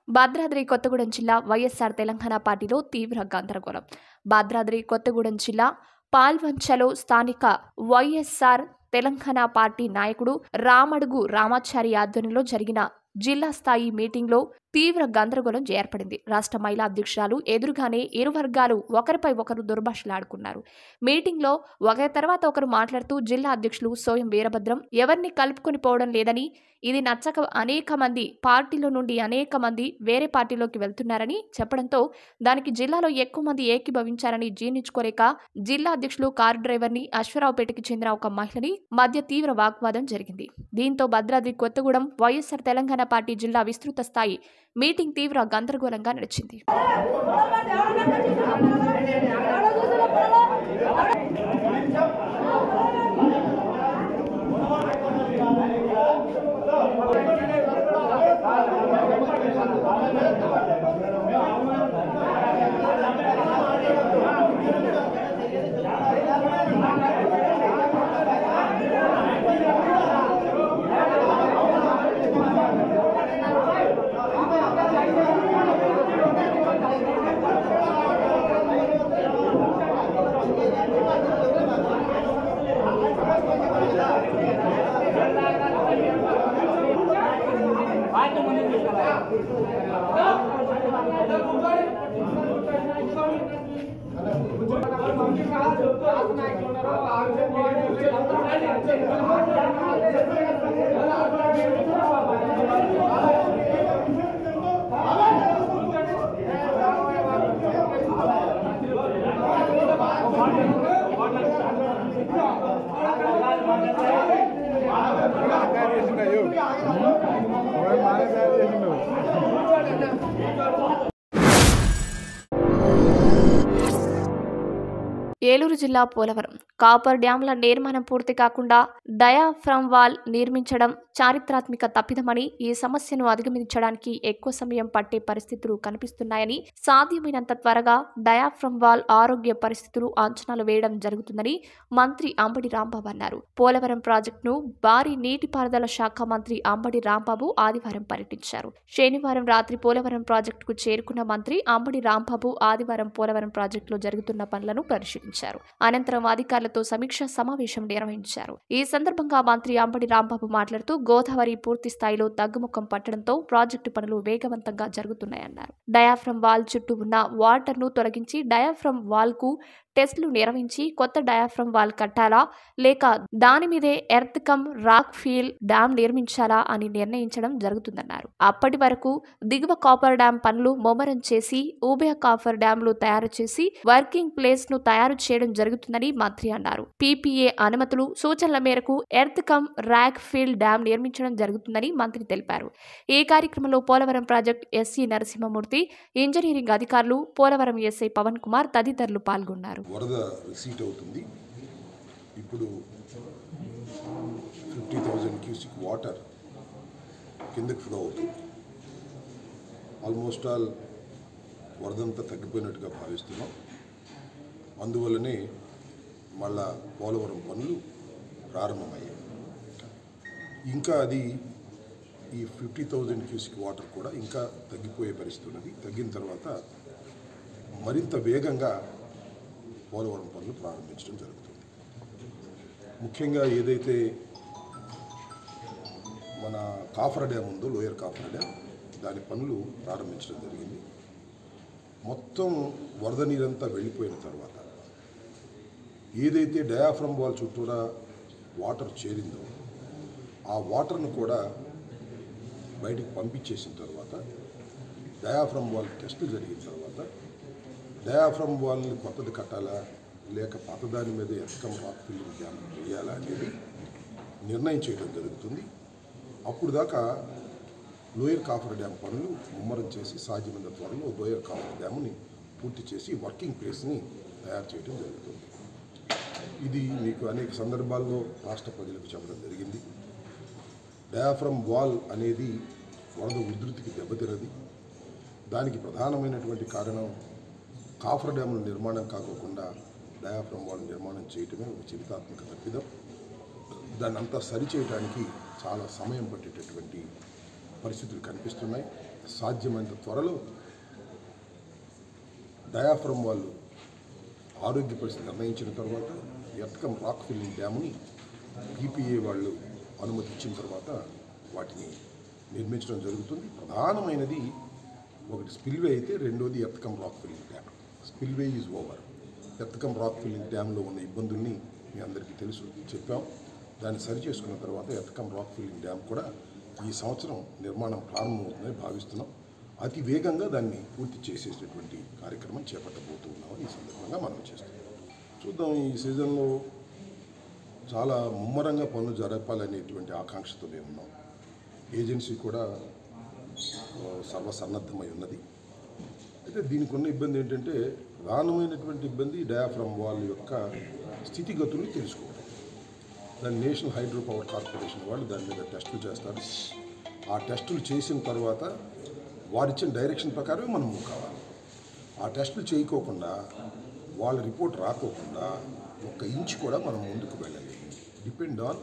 భద్రాద్రి కొత్తగూడెం జిల్లా వైఎస్ఆర్ తెలంగాణ పార్టీలో తీవ్ర గందరగోళం భద్రాద్రి కొత్తగూడెం జిల్లా పాల్వంచలో స్థానిక వైఎస్ఆర్ తెలంగాణ పార్టీ నాయకుడు రామడుగు రామాచారి ఆధ్వర్యంలో జరిగిన జిల్లా స్థాయి మీటింగ్లో తీవ్ర గందరగోళం ఏర్పడింది రాష్ట్ర మహిళా అధ్యక్షురాలు ఎదురుగానే ఇరు వర్గాలు ఒకరిపై ఒకరు దుర్భాషలాడుకున్నారు మీటింగ్లో ఒకరి తర్వాత ఒకరు మాట్లాడుతూ జిల్లా అధ్యక్షులు సోయం వీరభద్రం ఎవరిని కలుపుకొని పోవడం లేదని ఇది నచ్చక అనేక మంది పార్టీలో నుండి అనేక మంది వేరే పార్టీలోకి వెళ్తున్నారని చెప్పడంతో దానికి జిల్లాలో ఎక్కువ మంది ఏకీభవించారని జీర్ణించుకోలేక జిల్లా అధ్యక్షులు కారు డ్రైవర్ని అశ్వరావుపేటకి చెందిన ఒక మహిళని మధ్య తీవ్ర వాగ్వాదం జరిగింది దీంతో భద్రాద్రి కొత్తగూడెం వైఎస్ఆర్ తెలంగాణ పార్టీ జిల్లా విస్తృత స్థాయి మీటింగ్ తీవ్ర గందరగోళంగా నడిచింది ఏలూరు జిల్లా పోలవరం కాపర్ డ్యాంల నిర్మాణం పూర్తి కాకుండా డయాఫ్రమ్ వాల్ నిర్మించడం చారిత్రాత్మక తప్పిదమని ఈ సమస్యను అధిగమించడానికి ఎక్కువ సమయం పట్టే పరిస్థితులు కనిపిస్తున్నాయని సాధ్యమైనంత త్వరగా డయాఫ్రమ్ వాల్ ఆరోగ్య పరిస్థితులు అంచనాలు వేయడం జరుగుతుందని మంత్రి అంబడి రాంబాబు అన్నారు పోలవరం ప్రాజెక్టును భారీ నీటిపారుదల శాఖ మంత్రి అంబడి రాంబాబు ఆదివారం పర్యటించారు శనివారం రాత్రి పోలవరం ప్రాజెక్టుకు చేరుకున్న మంత్రి అంబడి రాంబాబు ఆదివారం పోలవరం ప్రాజెక్టులో జరుగుతున్న పనులను పరిశీలించారు అనంతరం అధికారులతో సమీక్ష సమావేశం నిర్వహించారు ఈ సందర్భంగా మంత్రి అంబడి రాంబాబు మాట్లాడుతూ గోదావరి పూర్తి స్థాయిలో తగ్గుముఖం పట్టడంతో ప్రాజెక్టు పనులు వేగవంతంగా జరుగుతున్నాయన్నారు డయాఫ్రమ్ వాల్ చుట్టూ ఉన్న వాటర్ను తొలగించి డయాఫ్రమ్ వాల్ కు టెస్టులు నిర్వహించి కొత్త డయాఫ్రమ్ వాల్ కట్టాలా లేక దాని మీదే earth cum rock fill dam నిర్మించాలా అని నిర్ణయించడం జరుగుతుందన్నారు అప్పటి వరకు దిగువ కాపర్ డ్యాం పనులు ముమ్మరం చేసి ఉభయ కాపర్ డ్యాంలు తయారు చేసి వర్కింగ్ ప్లేస్ ను తయారు చేయడం జరుగుతుందని మంత్రి అన్నారు పీపీఏ అనుమతులు సూచనల మేరకు earth cum rock fill dam నిర్మించడం జరుగుతుందని మంత్రి తెలిపారు ఈ కార్యక్రమంలో Polavaram project SC Narasimhamurthy engineering అధికారులు పోలవరం ఎస్ఐ పవన్ కుమార్ తదితరులు పాల్గొన్నారు వరద రిసీట్ అవుతుంది ఇప్పుడు ఫిఫ్టీ థౌజండ్ క్యూసిక్ వాటర్ కిందకి ఫ్లో అవుతుంది ఆల్మోస్ట్ ఆల్ వరదంతా తగ్గిపోయినట్టుగా భావిస్తున్నాం అందువల్లనే మళ్ళా పోలవరం పనులు ప్రారంభమయ్యాయి ఇంకా అది ఈ ఫిఫ్టీ థౌజండ్ క్యూసిక్ వాటర్ కూడా ఇంకా తగ్గిపోయే పరిస్థితి ఉన్నది తగ్గిన తర్వాత మరింత వేగంగా పోలవరం పనులు ప్రారంభించడం జరుగుతుంది ముఖ్యంగా ఏదైతే మన కాఫర్ డ్యామ్ ఉందో లోయర్ కాఫర్ డ్యామ్ దాని పనులు ప్రారంభించడం జరిగింది మొత్తం వరద నీరంతా వెళ్ళిపోయిన తర్వాత ఏదైతే డయాఫ్రమ్ వాల్ చుట్టూరా వాటర్ చేరిందో ఆ వాటర్ను కూడా బయటికి పంపించేసిన తర్వాత డయాఫ్రమ్ వాల్ టెస్ట్ జరిగిన తర్వాత డయాఫ్రమ్ వాల్ని కొత్తది కట్టాలా లేక పాతదాని మీద ఎక్కం రాక్ ఫిల్లింగ్ డ్యామ్ వేయాలా అనేది నిర్ణయం చేయడం జరుగుతుంది అప్పుడు దాకా లోయర్ కాఫర్ డ్యామ్ పనులు ముమ్మరం చేసి సాధ్యమైన త్వరలో లోయర్ కాఫర్ డ్యామ్ని పూర్తి చేసి వర్కింగ్ ప్లేస్ని తయారు చేయడం జరుగుతుంది ఇది మీకు అనేక సందర్భాల్లో రాష్ట్ర ప్రజలకు చెప్పడం జరిగింది డయాఫ్రమ్ వాల్ అనేది వరద ఉధృతికి దెబ్బతినది దానికి ప్రధానమైనటువంటి కారణం కాఫర్ డ్యాముల నిర్మాణం కాకోకుండా డయాఫ్రమ్ వాల్ నిర్మాణం చేయటమే ఒక చరితాత్మక తప్పిదం దాన్ని అంతా సరిచేయడానికి చాలా సమయం పట్టేటటువంటి పరిస్థితులు కనిపిస్తున్నాయి సాధ్యమైనంత త్వరలో డయాఫ్రమ్ వాళ్ళు ఆరోగ్య పరిస్థితి నిర్ణయించిన తర్వాత ఎత్తకం రాక్ ఫిల్లింగ్ డ్యామ్ని ఈపీఏ వాళ్ళు అనుమతి ఇచ్చిన తర్వాత వాటిని నిర్మించడం జరుగుతుంది ప్రధానమైనది ఒకటి స్పిల్వే అయితే రెండోది earth cum rock filling dam spillway is over earth cum rock filling డ్యామ్లో ఉన్న ఇబ్బందుల్ని మీ అందరికీ తెలుసు చెప్పాం దాన్ని సరి చేసుకున్న తర్వాత ఎత్తకం రాక్ ఫిల్లింగ్ డ్యామ్ కూడా ఈ సంవత్సరం నిర్మాణం ప్రారంభమవుతుందని భావిస్తున్నాం అతి వేగంగా దాన్ని పూర్తి చేసేటటువంటి కార్యక్రమం చేపట్టబోతూ ఉన్నామని ఈ సందర్భంగా మనం చేస్తాం చూద్దాం ఈ సీజన్లో చాలా ముమ్మరంగా పనులు జరపాలనేటువంటి ఆకాంక్షతో మేము ఉన్నాం ఏజెన్సీ కూడా ఆ, సర్వసన్నద్ధమై ఉన్నది అయితే దీనికి ఉన్న ఇబ్బంది ఏంటంటే ప్రధానమైనటువంటి ఇబ్బంది డయాఫ్రమ్ వాల్ యొక్క స్థితిగతుల్ని తెలుసుకోవడం దాన్ని నేషనల్ హైడ్రో పవర్ కార్పొరేషన్ వాళ్ళు దాని మీద టెస్టులు చేస్తారు ఆ టెస్టులు చేసిన తర్వాత వారిచ్చిన డైరెక్షన్ ప్రకారమే మనం మూవ్ కావాలి ఆ టెస్టులు చేయకోకుండా వాళ్ళ రిపోర్ట్ రాకోకుండా ఒక్క ఇంచ్ కూడా మనం ముందుకు వెళ్ళలేము డిపెండ్ ఆన్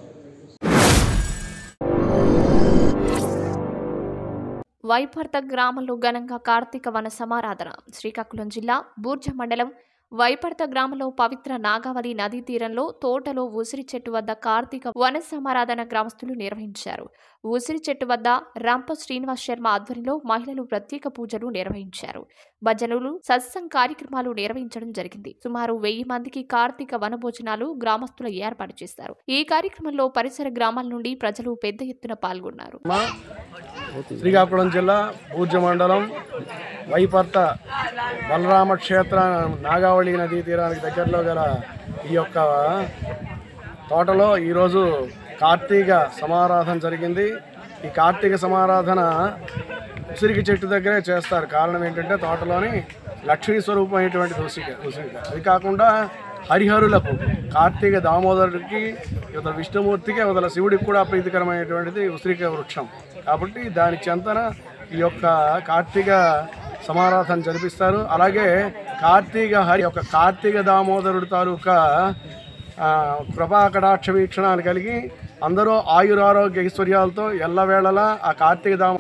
వైపర్త గ్రామంలో ఘనంగా కార్తీక వన సమారాధన శ్రీకాకుళం జిల్లా బూర్జ మండలం వైపర్త గ్రామంలో పవిత్ర నాగావళి నదీ తీరంలో తోటలో ఉసిరి చెట్టు వద్ద కార్తీక వన సమారాధన గ్రామస్తులు నిర్వహించారు ఉసిరి చెట్టు వద్ద రంప శ్రీనివాస్ శర్మ ఆధ్వర్యంలో మహిళలు ప్రత్యేక పూజలు నిర్వహించారు భజనలు సత్సంగ్ కార్యక్రమాలు నిర్వహించడం జరిగింది సుమారు వెయ్యి మందికి కార్తీక వనభోజనాలు గ్రామస్తులు ఏర్పాటు చేశారు ఈ కార్యక్రమంలో పరిసర గ్రామాల నుండి ప్రజలు పెద్ద ఎత్తున పాల్గొన్నారు మా శ్రీకాకుళం జిల్లా పూజ్య మండలం వైపర్త బలరామ క్షేత్ర నాగావళి నదీ తీరానికి దగ్గరలో గల ఈ యొక్క తోటలో ఈరోజు కార్తీక సమారాధన జరిగింది ఈ కార్తీక సమారాధన ఉసిరికి చెట్టు దగ్గరే చేస్తారు కారణం ఏంటంటే తోటలోని లక్ష్మీ స్వరూపమైనటువంటి ఉసిరిక ఉసిరిక అది కాకుండా హరిహరులకు కార్తీక దామోదరుడికి ఇవతల విష్ణుమూర్తికి ఇవతల శివుడికి కూడా ప్రీతికరమైనటువంటిది ఉసిరిక వృక్షం కాబట్టి దాని చెంతన ఈ యొక్క కార్తీక సమారాధన జరిపిస్తారు అలాగే కార్తీక హరి యొక్క కార్తీక దామోదరుడు తాలూకా ఆ, కృపా కటాక్ష వీక్షణాలు కలిగి అందరూ ఆయురారోగ్య ఐశ్వర్యాలతో ఎల్లవేళలా ఆ కార్తీక దామ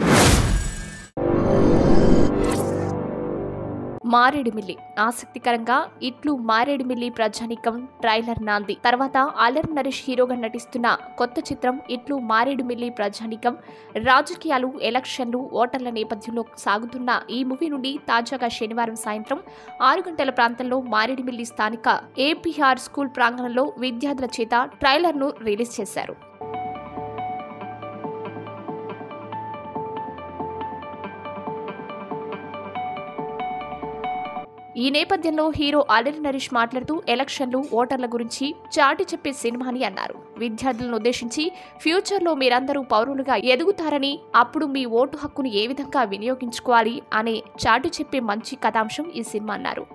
మారేడుమిల్లి ఆసక్తికరంగా ఇట్లు మారేడుమిల్లి ప్రజానికం ట్రైలర్ నాంది తర్వాత అలర్ నరేష్ హీరోగా నటిస్తున్న కొత్త చిత్రం ఇట్లు మారేడుమిల్లి ప్రజానికం రాజకీయాలు ఎలక్షన్లు ఓటర్ల నేపథ్యంలో సాగుతున్న ఈ మూవీ నుండి తాజాగా శనివారం సాయంత్రం ఆరు గంటల ప్రాంతంలో మారేడుమిల్లి స్థానిక ఏపీఆర్ స్కూల్ ప్రాంగణంలో విద్యార్థుల చేత ట్రైలర్ను రిలీజ్ చేశారు ఈ నేపథ్యంలో హీరో అలరి నరేష్ మాట్లాడుతూ ఎలక్షన్లు ఓటర్ల గురించి చాటి చెప్పే సినిమా అని అన్నారు విద్యార్థులను ఉద్దేశించి ఫ్యూచర్లో మీరందరూ పౌరులుగా ఎదుగుతారని అప్పుడు మీ ఓటు హక్కును ఏ విధంగా వినియోగించుకోవాలి అనే చాటి చెప్పే మంచి కథాంశం ఈ సినిమా అన్నారు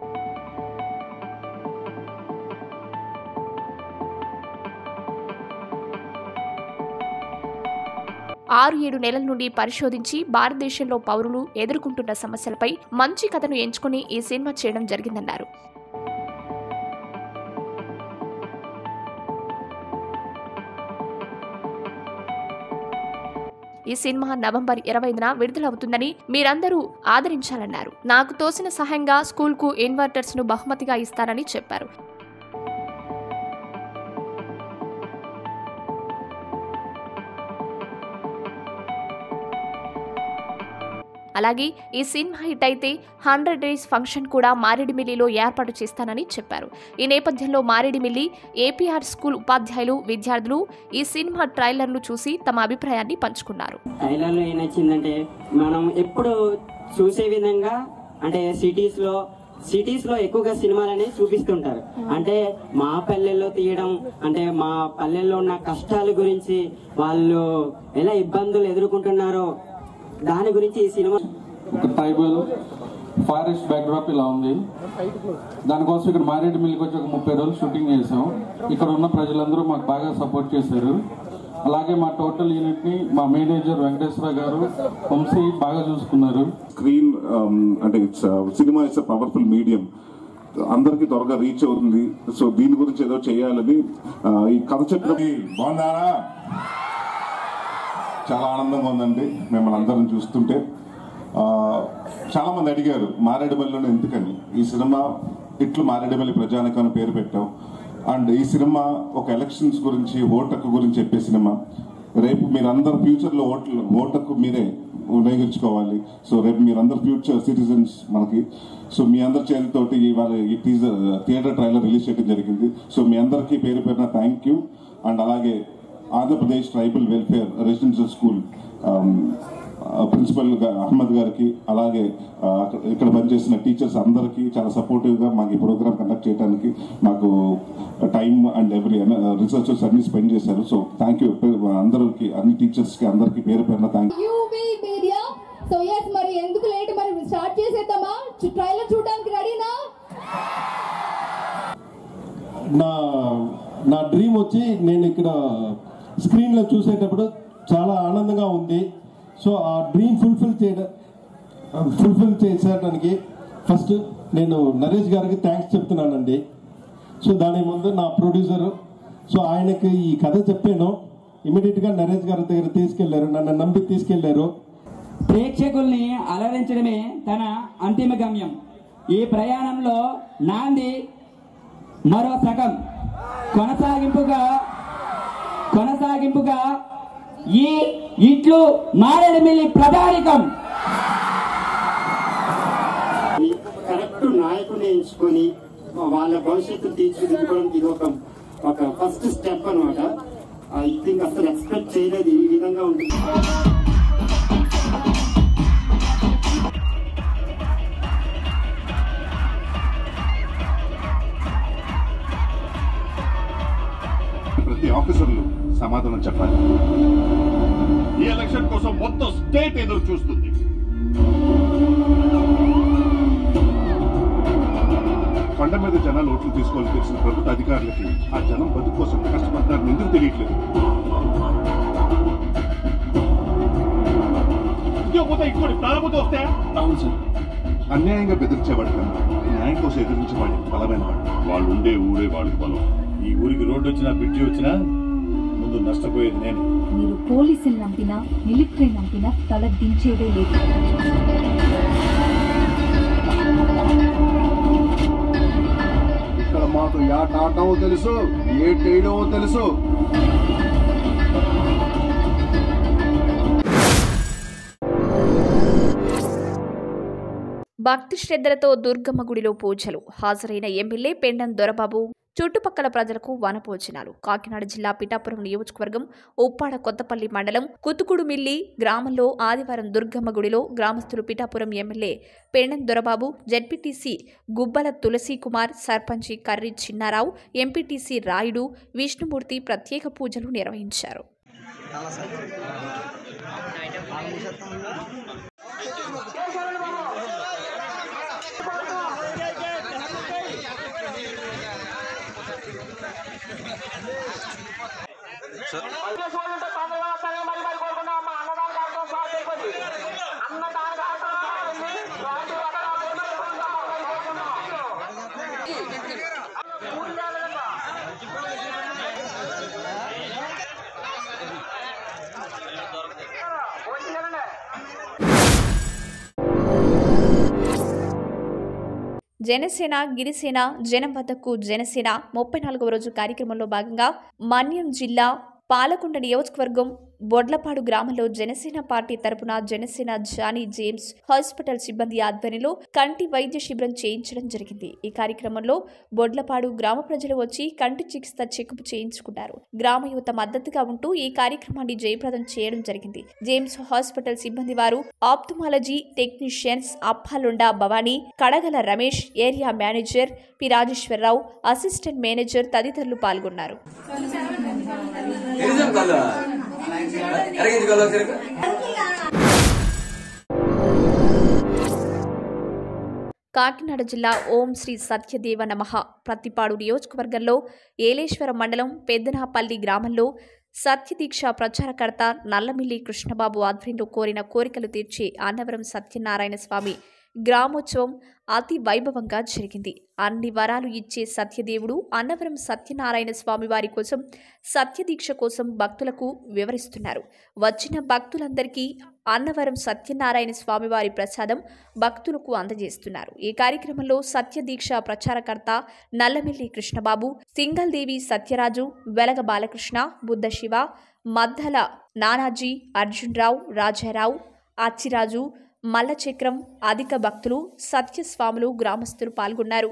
ఆరు ఏడు నెలల నుండి పరిశోధించి భారతదేశంలో పౌరులు ఎదుర్కొంటున్న సమస్యలపై మంచి కథను ఎంచుకుని ఈ సినిమా చేయడం జరిగిందన్నారు ఈ సినిమా నవంబర్ ఇరవైన విడుదలవుతుందని మీరందరూ ఆదరించాలన్నారు నాకు తోసిన సహాయంగా స్కూల్కు ఇన్వర్టర్స్ ను బహుమతిగా ఇస్తానని చెప్పారు అలాగే ఈ సినిమా హిట్ అయితే హండ్రెడ్ డేస్ ఫంక్షన్ కూడా మారేడుమిల్లిలో ఏర్పాటు చేస్తానని చెప్పారు ఈ నేపథ్యంలో మారేడుమిల్లి ఏపీఆర్ స్కూల్ ఉపాధ్యాయులు విద్యార్థులు ఈ సినిమా ట్రైలర్ను చూసి తమ అభిప్రాయాన్ని పంచుకున్నారు ట్రైలర్లో ఏం నచ్చిందంటే మనం ఎప్పుడు చూసే విధంగా అంటే సిటీస్ లో సిటీస్ లో ఎక్కువగా సినిమాలు అనేవి చూపిస్తుంటారు అంటే మా పల్లెల్లో తీయడం అంటే మా పల్లెల్లో ఉన్న కష్టాల గురించి వాళ్ళు ఎలా ఇబ్బందులు ఎదుర్కొంటున్నారో దాని గురించి ఈ సినిమా ఒక ట్రైబల్ ఫారెస్ట్ బ్యాక్డ్రాప్ ఇలా ఉంది దానికోసం ఇక్కడ మారేడు మిల్లికి వచ్చి ఒక ముప్పై రోజులు షూటింగ్ చేసాం ఇక్కడ ఉన్న ప్రజలందరూ మాకు బాగా సపోర్ట్ చేశారు అలాగే మా టోటల్ యూనిట్ ని మా మేనేజర్ వెంకటేశ్వర గారు వంశీ బాగా చూసుకున్నారు స్క్రీన్ అంటే it's cinema it's powerful medium అందరికి త్వరగా రీచ్ అవుతుంది సో దీని గురించి ఏదో చేయాలని ఆ, ఈ కథ చెప్పిన బాగున్నారా చాలా ఆనందంగా ఉందండి మిమ్మల్ని అందరం చూస్తుంటే ఆ, చాలా మంది అడిగారు మారేడుమల్లిలోనే ఎందుకని ఈ సినిమా ఇట్లు మారేడుమల్లి ప్రజానికం అని పేరు పెట్టాం అండ్ ఈ సినిమా ఒక ఎలక్షన్స్ గురించి ఓటు హక్కు గురించి చెప్పే సినిమా రేపు మీరందరు ఫ్యూచర్ లో ఓట్లు ఓటు హక్కు మీరే వినియోగించుకోవాలి సో రేపు మీరందరు ఫ్యూచర్ సిటిజన్స్ మనకి సో మీ అందరి చేతితోటి ఇవాళ ఈ టీజర్ థియేటర్ ట్రైలర్ రిలీజ్ చేయడం జరిగింది సో మీ అందరికీ పేరు పేరున థ్యాంక్ యూ అండ్ అలాగే Andhra Pradesh tribal welfare residential school principal Ahmed గారికి అలాగే ఆ, అక్కడ- ఇక్కడ పనిచేసిన టీచర్స్ అందరికీ చాలా సపోర్టివ్ గా మాకు ఈ ప్రోగ్రామ్ కండక్ట్ చేయడానికి మాకు టైం అండ్ ఎవ్రీ రీసెర్చర్స్ అన్ని స్పెండ్ చేశారు సో థ్యాంక్ యూ అందరికి అన్ని టీచర్స్ కి అందరికి పేరు పేరున థ్యాంక్ యూబీ మీడియా సో ఎస్ మరి ఎందుకు లేట్ మరి స్టార్ట్ చేసేద్దామా ట్రైలర్ చూడడానికి రెడీనా నా నా డ్రీమ్ వచ్చి నేను ఇక్కడ స్క్రీన్లో చూసేటప్పుడు చాలా ఆనందంగా ఉంది సో ఆ డ్రీమ్ ఫుల్ఫిల్ చేయడం ఫుల్ఫిల్ చేసేయడానికి ఫస్ట్ నేను నరేష్ గారికి థ్యాంక్స్ చెప్తున్నానండి సో దాని ముందు నా ప్రొడ్యూసర్ సో ఆయనకి ఈ కథ చెప్పాను ఇమీడియట్గా నరేష్ గారి దగ్గర తీసుకెళ్లారు నన్ను నమ్మి తీసుకెళ్లారు ప్రేక్షకుల్ని అలరించడమే తన అంతిమ గమ్యం ఈ ప్రయాణంలో నాంది మరో సగం కొనసాగింపుగా కొనసాగింపుగా ఈ ఇట్లు మారేడుమిల్లి ప్రధానికం కరెక్ట్ నాయకుని ఎంచుకొని వాళ్ళ భవిష్యత్తు తీర్చిదిద్దుకోవడానికి ఇది ఒక ఒక ఫస్ట్ స్టెప్ అనమాట ఐ థింక్ అసలు ఎక్స్పెక్ట్ చేయలేదు ఈ విధంగా ఉంటుంది ప్రతి ఆఫీసర్లు సమాధానం చెప్పాలి ఈ ఎలక్షన్ కోసం మొత్తం స్టేట్ ఎదురు చూస్తుంది కొండ మీద జనాలు ఓట్లు తీసుకోవాలని తెలిసిన ప్రభుత్వ అధికారులకి ఆ జనం బతుకు కోసం కష్టపడతారని ఎందుకు తెలియట్లేదు అవును సార్ అన్యాయంగా బెదిరించేవాడు కన్నా న్యాయం కోసం ఎదిరించేవాడు బలమైన వాడు వాళ్ళు ఉండే ఊరే వాళ్ళకి బలం ఈ ఊరికి రోడ్డు వచ్చినా బ్రిడ్జి వచ్చినా ముందు నష్టపోయేది నేను మీరు పోలీసులు నంపినా మిలిటరీ నంపినా తల దించేదే లేదు ఇక్కడ మాకు యా టాటమో తెలుసు ఏ టేయడమో తెలుసు భక్తి శ్రద్ధలతో దుర్గమ్మ గుడిలో పూజలు హాజరైన ఎమ్మెల్యే పెండం దొరబాబు చుట్టుపక్కల ప్రజలకు వనభోజనాలు కాకినాడ జిల్లా పిఠాపురం నియోజకవర్గం ఉప్పాడ కొత్తపల్లి మండలం కుతుకుడుమిల్లి గ్రామంలో ఆదివారం దుర్గమ్మ గుడిలో గ్రామస్తులు పిఠాపురం ఎమ్మెల్యే పెండం దొరబాబు జడ్పీటీసీ గుబ్బల తులసి కుమార్ సర్పంచి కర్రి చిన్నారావు ఎంపీటీసీ రాయుడు విష్ణుమూర్తి ప్రత్యేక పూజలు నిర్వహించారు జనసేన గిరిసేన జనం వద్దకు జనసేన ముప్పై నాలుగవ రోజు కార్యక్రమంలో భాగంగా మన్యం జిల్లా పాలకొండ నియోజకవర్గం బొడ్లపాడు గ్రామంలో జనసేన పార్టీ తరపున జనసేన జానీ జేమ్స్ హాస్పిటల్ సిబ్బంది ఆధ్వర్యంలో కంటి వైద్య శిబిరం చేయించడం జరిగింది ఈ కార్యక్రమంలో బొడ్లపాడు గ్రామ ప్రజలు వచ్చి కంటి చికిత్స చెకప్ చేయించుకున్నారు గ్రామ యువత మద్దతుగా ఉంటూ ఈ కార్యక్రమాన్ని జయప్రదం చేయడం జరిగింది జేమ్స్ హాస్పిటల్ సిబ్బంది వారు ఆప్థమాలజీ టెక్నీషియన్స్ అప్పాలుండ భవానీ కడగల Ramesh area manager P Rajeshwararao assistant manager తదితరులు పాల్గొన్నారు కాకినాడ జిల్లా ఓం శ్రీ సత్యదేవ నమః ప్రతిపాడు నియోజకవర్గంలో ఏలేశ్వరం మండలం పెద్దనాపల్లి గ్రామంలో సత్యదీక్ష ప్రచారకర్త నల్లమిల్లి కృష్ణబాబు ఆధ్వర్యంలో కోరిన కోరికలు తీర్చి అన్నవరం సత్యనారాయణ స్వామి గ్రామోత్సవం అతి వైభవంగా జరిగింది అన్ని వరాలు ఇచ్చే సత్యదేవుడు అన్నవరం సత్యనారాయణ స్వామి వారి కోసం సత్యదీక్ష కోసం భక్తులకు వివరిస్తున్నారు వచ్చిన భక్తులందరికీ అన్నవరం సత్యనారాయణ స్వామి వారి ప్రసాదం భక్తులకు అందజేస్తున్నారు ఈ కార్యక్రమంలో సత్యదీక్ష ప్రచారకర్త నల్లమిల్లి కృష్ణబాబు సింగల్దేవి సత్యరాజు వెలగ బాలకృష్ణ బుద్ధ శివ మద్దల నానాజీ అర్జున్రావు రాజారావు అచ్చిరాజు మల్లచక్రం అధిక భక్తులు సత్యస్వాములు గ్రామస్తులు పాల్గొన్నారు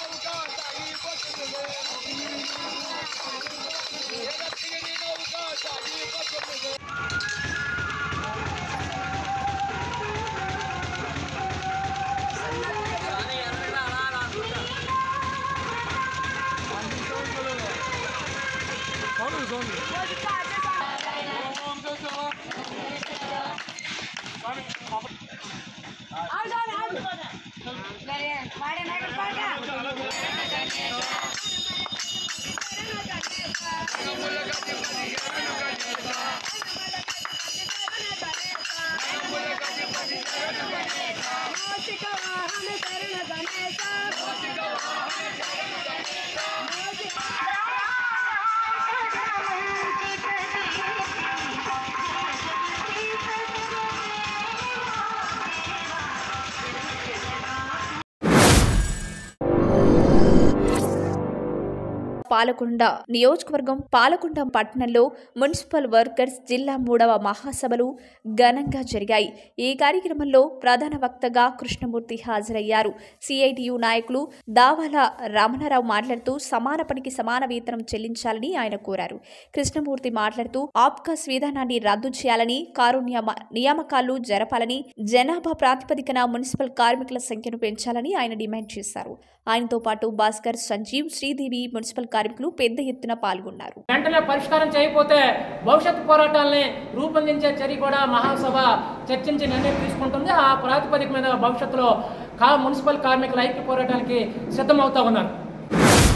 పాలకొండ నియోజకవర్గం పాలకొండ పట్టణంలో మున్సిపల్ వర్కర్స్ జిల్లా మూడవ మహాసభలు ఘనంగా జరిగాయి ఈ కార్యక్రమంలో ప్రధాన వక్తగా కృష్ణమూర్తి హాజరయ్యారు సిఐటియు నాయకులు దావాల రమణారావు మాట్లాడుతూ సమాన పనికి సమాన వేతనం చెల్లించాలని ఆయన కోరారు కృష్ణమూర్తి మాట్లాడుతూ ఆప్కాస్ విధానాన్ని రద్దు చేయాలని కారుణ్య మ- నియామకాలు జరపాలని జనాభా ప్రాతిపదికన మున్సిపల్ కార్మికుల సంఖ్యను పెంచాలని ఆయన డిమాండ్ చేశారు ఆయనతో పాటు భాస్కర్ సంజీవ్ శ్రీదేవి మున్సిపల్ కార్మికులు పెద్ద ఎత్తున పాల్గొన్నారు వెంటనే పరిష్కారం చేయకపోతే భవిష్యత్ పోరాటాలని రూపొందించే చర్య కూడా మహాసభ చర్చించి నిర్ణయం తీసుకుంటుంది ఆ ప్రాతిపదిక మీద భవిష్యత్తులో కా మున్సిపల్ కార్మికుల ఐక్య పోరాటానికి సిద్ధమవుతా ఉన్నారు